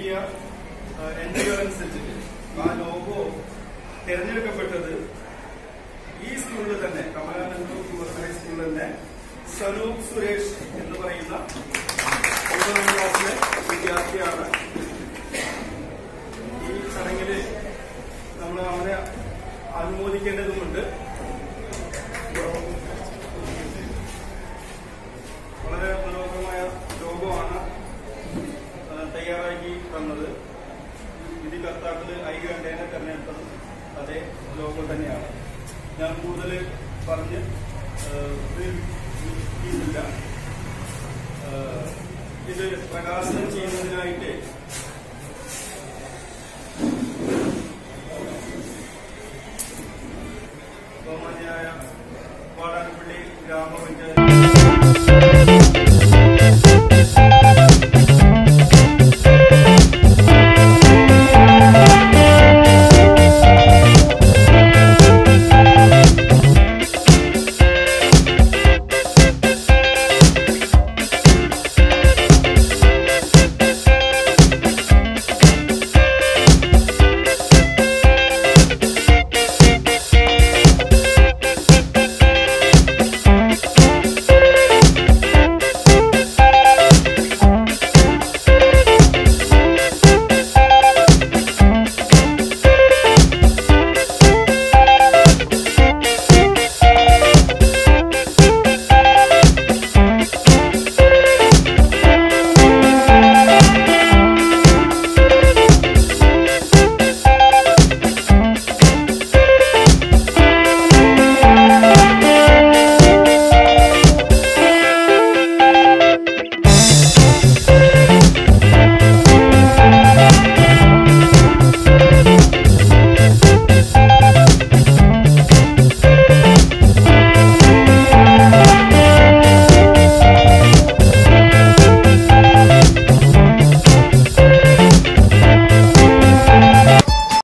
നൽകിയ എൻക്വയറി അനുസരിച്ചിട്ട് ആ ലോഗോ തിരഞ്ഞെടുക്കപ്പെട്ടത് ഈ സ്കൂളിൽ തന്നെ കമലാനന്ദ ഗവൺമെന്റ് ഹൈസ്കൂളിൽ തന്നെ സ്വരൂപ് സുരേഷ് എന്ന് പറയുന്ന ഒന്നാം ക്ലാസ്സിലെ വിദ്യാർത്ഥിയാണ് ഈ ചടങ്ങിൽ നമ്മൾ അവനെ അനുമോദിക്കേണ്ടതുമുണ്ട് വളരെ മനോഹരമായ ലോകമാണ് തയ്യാറാക്കി തന്നത് വിധികർത്താക്കൾ ഐകണ്ഠേനെ തെരഞ്ഞെടുത്തത് അതേ ലോഗോ തന്നെയാണ് ഞാൻ കൂടുതൽ പറഞ്ഞ് ഇല്ല ഇത് പ്രകാശനം ചെയ്യുന്നതിനായിട്ട്